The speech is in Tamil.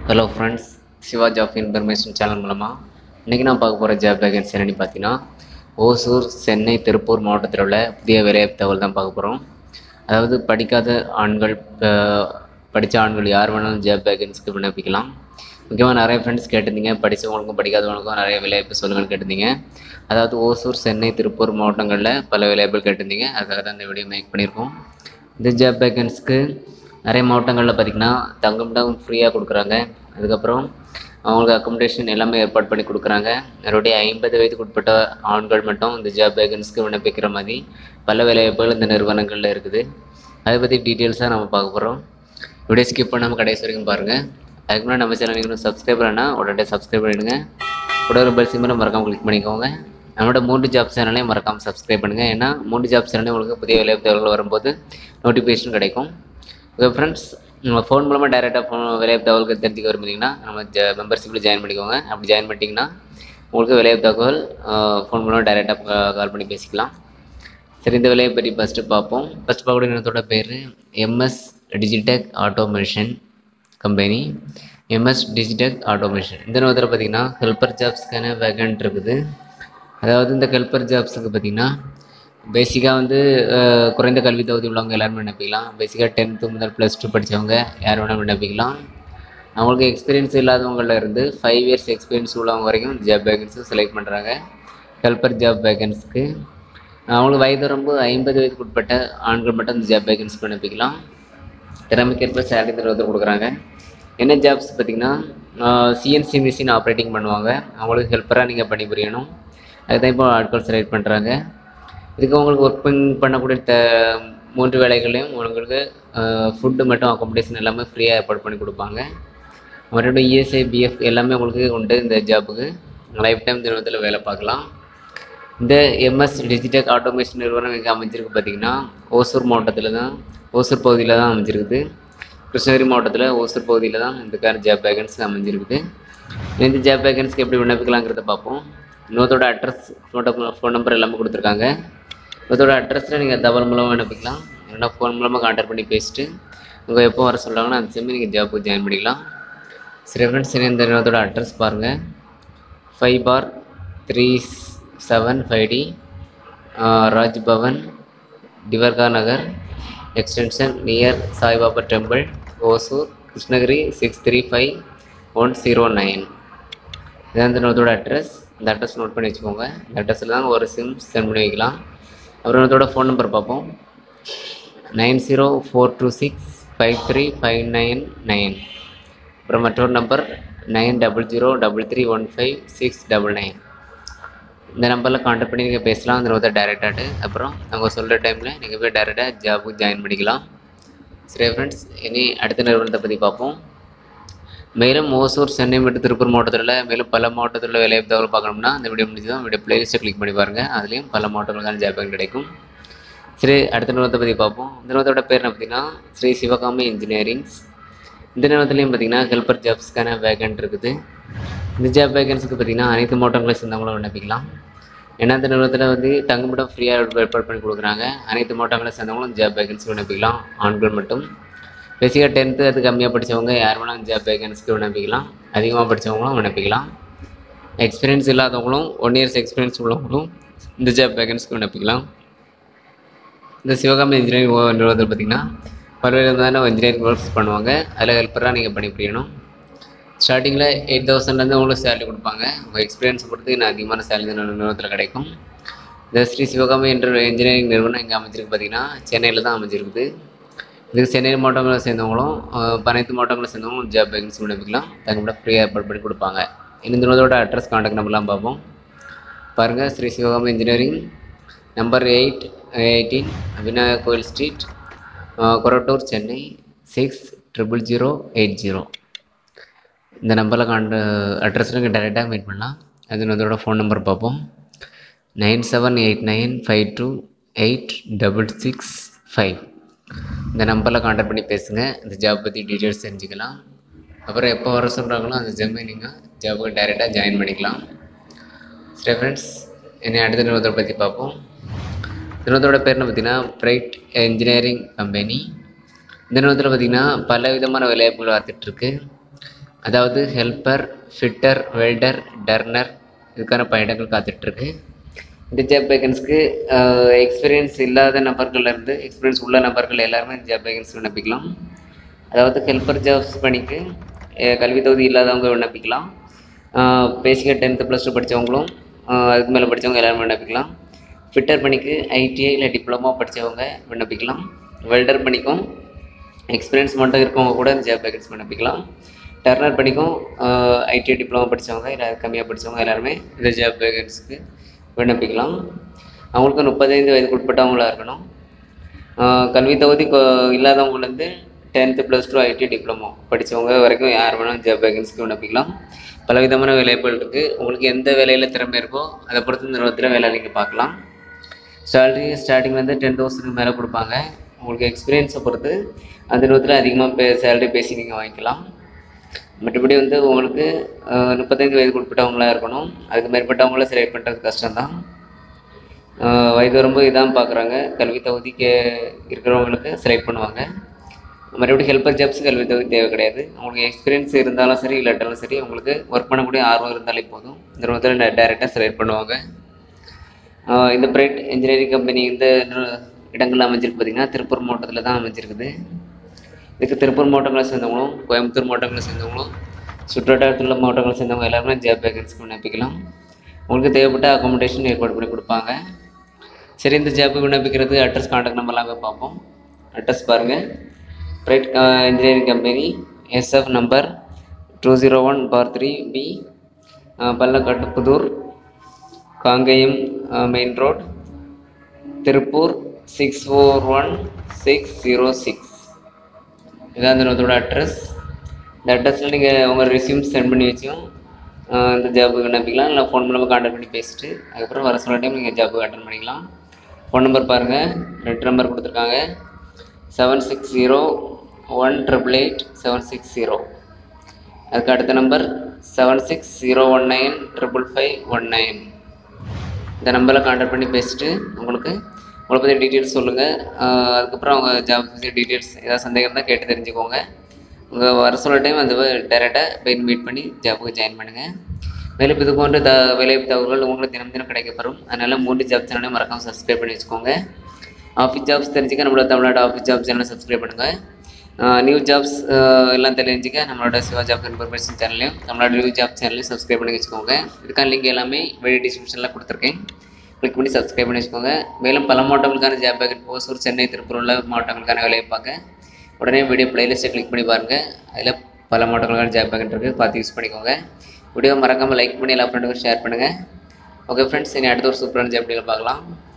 hello friends Siva job information channel மூலமாக இன்றைக்கி நான் பார்க்க போகிற ஜாப் வேகன்சி என்னென்னு பார்த்தீங்கன்னா ஓசூர் சென்னை திருப்பூர் மாவட்டத்தில் உள்ள புதிய வேலைவாய்ப்பு தகவல் தான் பார்க்க போகிறோம் அதாவது படிக்காத ஆண்கள் படித்த ஆண்கள் யார் வேணாலும் ஜாப் வேகன்சிக்கு விண்ணப்பிக்கலாம் முக்கியமாக நிறைய ஃப்ரெண்ட்ஸ் கேட்டிருந்தீங்க படித்தவங்களுக்கும் படிக்காதவங்களுக்கும் நிறைய வேலைவாய்ப்பு சொல்லுங்கன்னு கேட்டிருந்தீங்க அதாவது ஓசூர் சென்னை திருப்பூர் மாவட்டங்களில் பல வேலைவாய்ப்புகள் கேட்டிருந்தீங்க அதுக்காக தான் இந்த வீடியோ மேக் பண்ணியிருக்கோம் இந்த ஜாப் வேகன்ஸ்க்கு நிறைய மாவட்டங்களில் பார்த்திங்கன்னா தங்குமிடம் ஃப்ரீயாக கொடுக்குறாங்க அதுக்கப்புறம் அவங்களுக்கு அக்கமடேஷன் எல்லாமே ஏற்பாடு பண்ணி கொடுக்குறாங்க மறுபடியும் ஐம்பது வயதுக்கு உட்பட்ட ஆண்கள் மட்டும் இந்த ஜாப் வேகன்ஸ்க்கு விண்ணப்பிக்கிற மாதிரி பல வேலைவாய்ப்புகள் இந்த நிறுவனங்களில் இருக்குது அதை பற்றி டீட்டெயில்ஸாக நம்ம பார்க்க போகிறோம் வீடியோ ஸ்கிப் பண்ணாமல் கடைசி வரைக்கும் பாருங்கள் அதுக்கு முன்னாடி நம்ம சேனல் நீங்கள் சப்ஸ்கிரைப் பண்ணா உடனே சப்ஸ்கிரைப் பண்ணிவிடுங்க கூட ஒரு பெல் சிம்மரை மறக்காமல் கிளிக் பண்ணிக்கோங்க நம்மளோட மூன்று ஜாப் சேனலையும் மறக்காமல் சப்ஸ்கிரைப் பண்ணுங்கள் ஏன்னா மூன்று ஜாப் சேனலையும் உங்களுக்கு புதிய வேலைவாய்ப்பு தகவல்கள் வரும்போது நோட்டிஃபிகேஷன் கிடைக்கும் ஓகே ஃப்ரெண்ட்ஸ் நம்ம ஃபோன் மூலமாக டேரெக்டாக ஃபோன் வேலைவாய்ப்பு தகவல்கள் தெரிஞ்சுக்க விரும்புனீங்கன்னா நம்ம ஜ மெம்பர்ஷிப்பில் ஜாயின் பண்ணிக்கோங்க அப்படி ஜாயின் பண்ணிட்டீங்கன்னா உங்களுக்கு வேலைவாய்ப்பு தகவல் ஃபோன் மூலமாக டேரெக்டாக கால் பண்ணி பேசிக்கலாம் சரி இந்த வேலையை பற்றி ஃபஸ்ட்டு பார்ப்போம் ஃபஸ்ட் பார்க்கக்கூடிய நிறுவனத்தோட பேர் MS Digitech automation company MS Digitech automation இந்த நிறுவனத்தில் பார்த்தீங்கன்னா ஹெல்ப்பர் ஜாப்ஸ்க்கான வேகன்ட் இருக்குது அதாவது இந்த ஹெல்ப்பர் ஜாப்ஸுக்கு பார்த்தீங்கன்னா பேசிக்காக வந்து அஹ், குறைந்த கல்வி தகுதி உள்ளவங்க எல்லாரும் விண்ணப்பிக்கலாம் பேசிக்காக டென்த்து முதல் ப்ளஸ் டூ படித்தவங்க யார் வேணால் விண்ணப்பிக்கலாம் அவங்களுக்கு எக்ஸ்பீரியன்ஸ் இல்லாதவங்கள இருந்து ஃபைவ் இயர்ஸ் எக்ஸ்பீரியன்ஸ் உள்ளவங்க வரைக்கும் ஜாப் வேகன்ஸி செலக்ட் பண்ணுறாங்க ஹெல்ப்பர் ஜாப் வேகன்ஸ்க்கு அவங்களுக்கு வயது வரம்பு ஐம்பது வயதுக்கு உட்பட்ட ஆண்கள் மட்டும் இந்த ஜாப் வேகன்சி விண்ணப்பிக்கலாம் திறமைக்கேற்ப சேலரி தருவதை கொடுக்குறாங்க என்ன ஜாப்ஸ் பார்த்தீங்கன்னா சிஎன்சி மிஷின் ஆப்ரேட்டிங் பண்ணுவாங்க அவங்களுக்கு ஹெல்ப்பராக நீங்கள் பணிபுரியணும் அதுதான் இப்போ ஆட்கள் செலக்ட் பண்ணுறாங்க இதுக்கு உங்களுக்கு ஒர்க் பண்ணக்கூடிய த மூன்று வேலைகளையும் உங்களுக்கு ஃபுட்டு மட்டும் அக்காமடேஷன் எல்லாமே ஃப்ரீயாக ஏற்பாடு பண்ணி கொடுப்பாங்க மறுபடியும் இஎஸ்ஐ பிஎஃப் எல்லாமே உங்களுக்கு உண்டு இந்த ஜாப்புக்கு லைஃப் டைம் நிறுவனத்தில் வேலை பார்க்கலாம் இந்த எம்எஸ் டிஜிடெக் ஆட்டோமேஷன் நிறுவனம் எங்கே அமைஞ்சிருக்கு பார்த்தீங்கன்னா ஓசூர் மாவட்டத்தில் தான் ஓசூர் பகுதியில் தான் அமைஞ்சிருக்குது கிருஷ்ணகிரி மாவட்டத்தில் ஓசூர் பகுதியில் தான் இந்த கார் ஜாப் வேகன்சி அமைஞ்சிருக்குது இந்த ஜாப் வேகன்சிக்கு எப்படி விண்ணப்பிக்கலாங்கிறத பார்ப்போம் இன்னொருத்தோட அட்ரஸ் ஃபோன் ஃபோன் நம்பர் எல்லாமே கொடுத்துருக்காங்க இன்னொருத்தோட அட்ரஸில் நீங்கள் தபால் மூலமாக விண்ணப்பிக்கலாம் இல்லைன்னா ஃபோன் மூலமாக கான்டாக்ட் பண்ணி பேசிட்டு உங்கள் எப்போ வர சொல்கிறாங்கன்னா அந்த செம்மி நீங்கள் ஜாப்புக்கு ஜாயின் பண்ணிக்கலாம் சரி ஃப்ரெண்ட்ஸ் இந்த நிறுவனத்தோட அட்ரஸ் பாருங்கள் five four three seven five D Raj Bhavan Dwarka Nagar extension near Saibaba temple Hosur Krishnagiri six three five one zero nine இதான் இந்த நோட்டோட அட்ரஸ் இந்த அட்ரஸ் நோட் பண்ணி வச்சுக்கோங்க இந்த அட்ரஸில் தான் ஒரு சிம் சென்ட் பண்ணி வைக்கலாம் அப்புறம் நோட்டோட ஃபோன் நம்பர் பார்ப்போம் nine zero four two six five three five nine nine அப்புறம் மற்றொரு number nine double zero double three one five six double nine இந்த நம்பரில் கான்டாக்ட் பண்ணி நீங்கள் பேசலாம் அந்த நோத்தை டேரெக்டாகிட்டு அப்புறம் அவங்க சொல்கிற டைமில் நீங்கள் போய் டேரெக்டாக ஜாபுக்கு ஜாயின் பண்ணிக்கலாம் சரி ஃப்ரெண்ட்ஸ் இனி அடுத்த நிறுவனத்தை பற்றி பார்ப்போம் மேலும் ஓசூர் சென்னை மற்றும் திருப்பூர் மாவட்டத்தில் மேலும் பல மாவட்டத்தில் உள்ள வேலைவாய்ப்பு தகவல் பார்க்கணும்னா இந்த வீடியோ முடிஞ்சதும் வீடியோ பிளேலிஸ்ட்டை கிளிக் பண்ணி பாருங்கள் அதுலேயும் பல மாவட்டங்களுக்கான ஜாப் கிடைக்கும் சரி அடுத்த நிறுவனத்தை பற்றி பார்ப்போம் இந்த நிறுவனத்தோட பேர் என்ன பார்த்தீங்கன்னா ஸ்ரீ சிவகாமி இன்ஜினியரிங்ஸ் இந்த நிறுவனத்துலேயும் பார்த்தீங்கன்னா ஹெல்ப்பர் ஜாப்ஸ்க்கான வேகன்ட் இருக்குது இந்த ஜாப் வேகன்ஸுக்கு பார்த்தீங்கன்னா அனைத்து மாவட்டங்களை சேர்ந்தவங்களும் விண்ணப்பிக்கலாம் ஏன்னா இந்த நிறுவனத்தில் வந்து தங்குமிடம் ஃப்ரீயாக ஏற்பாடு பண்ணி கொடுக்குறாங்க அனைத்து மாவட்டங்களை சேர்ந்தவங்களும் ஜாப் வேகன்சி விண்ணப்பிக்கலாம் ஆண்கள் மட்டும் பேசிக்காக டென்த்து அது கம்மியாக படித்தவங்க யார் வேணாலும் ஜாப் வேகன்சிக்கு விண்ணப்பிக்கலாம் அதிகமாக படித்தவங்களும் விண்ணப்பிக்கலாம் எக்ஸ்பீரியன்ஸ் இல்லாதவங்களும் ஒன் இயர்ஸ் எக்ஸ்பீரியன்ஸ் உள்ளவங்களும் இந்த ஜாப் வேகன்சிக்கு விண்ணப்பிக்கலாம் இந்த சிவகாமி இன்ஜினியரிங் நிறுவனத்தில் பார்த்தீங்கன்னா பல்வேறு விதமான இன்ஜினியரிங் ஒர்க்ஸ் பண்ணுவாங்க அதில் ஹெல்ப்பராக நீங்கள் பண்ணி புரியணும் ஸ்டார்டிங்கில் எயிட் தௌசண்ட்லேருந்து உங்களுக்கு சேலரி கொடுப்பாங்க உங்கள் எக்ஸ்பீரியன்ஸ் பொறுத்து இன்னும் அதிகமான சேலரி இந்த நிறுவனத்தில் கிடைக்கும் இந்த ஸ்ரீ சிவகாமி என்ற இன்ஜினியரிங் நிறுவனம் எங்கே அமைஞ்சிருக்கு பார்த்தீங்கன்னா சென்னையில் தான் அமைஞ்சிருக்குது இதுக்கு சென்னை மாவட்டங்களை சேர்ந்தவங்களும் அஹ், அனைத்து மாவட்டங்களை சேர்ந்தவங்களும் ஜாப் வேகன்சி விண்ணப்பிக்கலாம் தங்க ஃப்ரீயாக ஏற்பாடு பண்ணி கொடுப்பாங்க இந்த நிறுவனத்தோட அட்ரஸ் கான்டாக்ட் நம்பர்லாம் பார்ப்போம் பாருங்கள் Sri Sivakami engineering number eight eighteen Vinayagar கோயில் street Korattur Chennai six triple zero eight zero இந்த நம்பரில் காண்ட அட்ரஸில் நீங்கள் டேரெக்டாக மீட் பண்ணலாம் அது அதோட ஃபோன் நம்பர் பார்ப்போம் nine seven eight nine five two eight double six five இந்த நம்பரில் கான்டாக்ட் பண்ணி பேசுங்க இந்த ஜாப் பற்றி டீட்டெயில்ஸ் தெரிஞ்சுக்கலாம் அப்புறம் எப்போ வர சொல்கிறாங்களோ அந்த ஜம்மை நீங்கள் ஜாபுக்கு டைரெக்டாக ஜாயின் பண்ணிக்கலாம் சரி ஃப்ரெண்ட்ஸ் இனி அடுத்த நிறுவனத்தை பற்றி பார்ப்போம் நிறுவனத்தோட பேர் என்ன பார்த்தீங்கன்னா பிரைட் இன்ஜினியரிங் கம்பெனி இந்த நிறுவனத்தில் பார்த்திங்கன்னா பல விதமான வேலைவாய்ப்புகள் பார்த்துட்ருக்கு அதாவது ஹெல்ப்பர் ஃபிட்டர் வெல்டர் டர்னர் இதுக்கான பயணங்கள் காத்துட்ருக்கு இந்த ஜாப் வேகன்ஸ்க்கு எக்ஸ்பீரியன்ஸ் இல்லாத நபர்கள்லேருந்து எக்ஸ்பீரியன்ஸ் உள்ள நபர்கள் எல்லாருமே இந்த ஜாப் வேகன்ஸ் விண்ணப்பிக்கலாம் அதாவது ஹெல்ப்பர் ஜாப்ஸ் பணிக்கு அஹ், கல்வி தகுதி இல்லாதவங்க விண்ணப்பிக்கலாம் பேசிக்காக டென்த்து ப்ளஸ் டூ படித்தவங்களும் அதுக்கு மேலே படித்தவங்க எல்லாரும் விண்ணப்பிக்கலாம் ஃபிட்டர் பணிக்கு ஐடிஐ இல்லை டிப்ளமோ படித்தவங்க விண்ணப்பிக்கலாம் வெல்டர் பணிக்கும் எக்ஸ்பீரியன்ஸ் மட்டும் இருக்கவங்க கூட இந்த ஜாப் வேகன்ஸ் விண்ணப்பிக்கலாம் டர்னர் பணிக்கும் ஐடிஐ டிப்ளமோ படித்தவங்க இல்லை கம்மியாக படித்தவங்க எல்லாருமே இந்த ஜாப் வேகன்ஸ்க்கு விண்ணப்பிக்கலாம் அவங்களுக்கு முப்பத்தைந்து வயதுக்கு உட்பட்டவங்களாக இருக்கணும் ஆஹ் கல்வி தகுதி கொ- இல்லாதவங்கலேருந்து tenth plus two IT diploma படித்தவங்க வரைக்கும் யார் வேணாலும் ஜாப் வேகன்ஸ்க்கு விண்ணப்பிக்கலாம் பலவிதமான வேலைகள் இருக்குது உங்களுக்கு எந்த வேலையில் திறமை இருக்கோ அதை பொறுத்து நிறுவனத்தில் வேலை நீங்கள் பார்க்கலாம் சேலரி ஸ்டார்டிங் வந்து டென் தௌசண்ட்க்கு மேலே கொடுப்பாங்க உங்களுக்கு எக்ஸ்பீரியன்ஸை பொறுத்து அந்த நிறுவனத்தில் அதிகமாக பே சேலரி பேசி நீங்கள் வாங்கிக்கலாம் மற்றபடி வந்து உங்களுக்கு ஆஹ், முப்பத்தைந்து வயதுக்கு உட்பட்டவங்களாக இருக்கணும் அதுக்கு மேற்பட்டவங்கள செலக்ட் பண்ணுறது கஷ்டம்தான் ஆஹ், வயது வரம்பு இதான் பார்க்குறாங்க கல்வி தகுதிக்கு இருக்கிறவங்களுக்கு செலக்ட் பண்ணுவாங்க மறுபடியும் ஹெல்ப்பர் ஜாப்ஸ் கல்வி தகுதி தேவை கிடையாது உங்களுக்கு எக்ஸ்பீரியன்ஸ் இருந்தாலும் சரி இல்லாட்டாலும் சரி உங்களுக்கு ஒர்க் பண்ணக்கூடிய ஆர்வம் இருந்தாலே போதும் இந்த நிறுவனத்தில் டைரெக்டாக செலக்ட் பண்ணுவாங்க ஆஹ் இந்த பிரைட் இன்ஜினியரிங் கம்பெனி இந்த நிறு- இடங்கள்ல அமைஞ்சிருக்கு பார்த்தீங்கன்னா திருப்பூர் மாவட்டத்தில் தான் அமைஞ்சிருக்குது இதுக்கு திருப்பூர் மாவட்டங்களை சேர்ந்தவங்களும் கோயம்புத்தூர் மாவட்டங்களை சேர்ந்தவங்களும் சுற்றுவட்டாரத்தில் உள்ள மாவட்டங்களை சேர்ந்தவங்க எல்லாருமே ஜாப் வேகன்ஸ்க்கு விண்ணப்பிக்கலாம் உங்களுக்கு தேவைப்பட்ட அக்காமடேஷன் ஏற்பாடு பண்ணி கொடுப்பாங்க சரி இந்த ஜாப்புக்கு விண்ணப்பிக்கிறது அட்ரஸ் காண்டாக்ட் நம்பர்லாம் போய் பார்ப்போம் அட்ரஸ் பாருங்கள் bright engineering company SF number two zero one four three B Pallakattu Pudur Kangeyam main road Tiruppur six four one six zero six இதான் அந்த நிறுவனத்தோட அட்ரஸ் இந்த அட்ரஸில் நீங்கள் உங்கள் ரெஸ்யூம் சென்ட் பண்ணி வச்சும் ஆஹ் இந்த ஜாபுக்கு விண்ணப்பிக்கலாம் இல்லை ஃபோன் மூலமாக கான்டாக்ட் பண்ணி பேசிட்டு அதுக்கப்புறம் வர சொல்ல டைம் நீங்கள் ஜாபுக்கு அட்டன் பண்ணிக்கலாம் ஃபோன் நம்பர் பாருங்கள் ரெண்டு நம்பர் கொடுத்துருக்காங்க seven six zero one triple eight seven six zero அதுக்கு அடுத்த number seven six zero one nine triple five one nine இந்த நம்பரில் கான்டாக்ட் பண்ணி பேசிட்டு உங்களுக்கு உங்களை பற்றி டீட்டெயில்ஸ் சொல்லுங்கள் அதுக்கப்புறம் அவங்க ஜாப் பற்றி டீட்டெயில்ஸ் ஏதாவது சந்தேகம் இருந்தால் கேட்டு தெரிஞ்சுக்கோங்க உங்கள் வர சொல்ல டைம் அந்த டேரெக்டாக போய் மீட் பண்ணி ஜாப்புக்கு ஜாயின் பண்ணுங்கள் மேலும் இது போன்ற த வேலைவாய்ப்பு தகவல்கள் உங்களுக்கு தினம் தினம் கிடைக்கப்பெறும் அதனால் மூன்று ஜாப் சேனலையும் மறக்காமல் சப்ஸ்கிரைப் பண்ணி வச்சுக்கோங்க ஆஃபீஸ் ஜாப்ஸ் தெரிஞ்சுக்க நம்மளோட தமிழ்நாடு ஆஃபீஸ் ஜாப் சேனலை சப்ஸ்கிரைப் பண்ணுங்கள் நியூ ஜாப்ஸ் எல்லாம் தெரிஞ்சுக்க நம்மளோட சிவா ஜாப் இன்ஃபர்மேஷன் சேனலையும் தமிழ்நாடு நியூ ஜாப் சேனலையும் சப்ஸ்கிரைப் பண்ணி வச்சுக்கோங்க இதுக்கான லிங்க் எல்லாமே வெளியே டிஸ்கிரிப்ஷனில் கொடுத்துருக்கேன் கிளிக் பண்ணி சப்ஸ்கிரைப் பண்ணி வச்சுக்கோங்க மேலும் பல மாவட்டங்களுக்கான ஜாப் பேக்கெட் ஓசூர் சென்னை திருப்பூர் உள்ள மாவட்டங்களுக்கான வேலையை பார்க்க உடனே வீடியோ பிளேலிஸ்ட்டை கிளிக் பண்ணி பாருங்கள் அதில் பல மாவட்டங்களுக்கான ஜாப் பேக்கெட் இருக்குது பார்த்து யூஸ் பண்ணிக்கோங்க வீடியோ மறக்காமல் லைக் பண்ணி எல்லா ஃப்ரெண்டுக்கும் ஷேர் பண்ணுங்கள் ஓகே ஃப்ரெண்ட்ஸ் இனி அடுத்த ஒரு சூப்பரான ஜாப் பார்க்கலாம்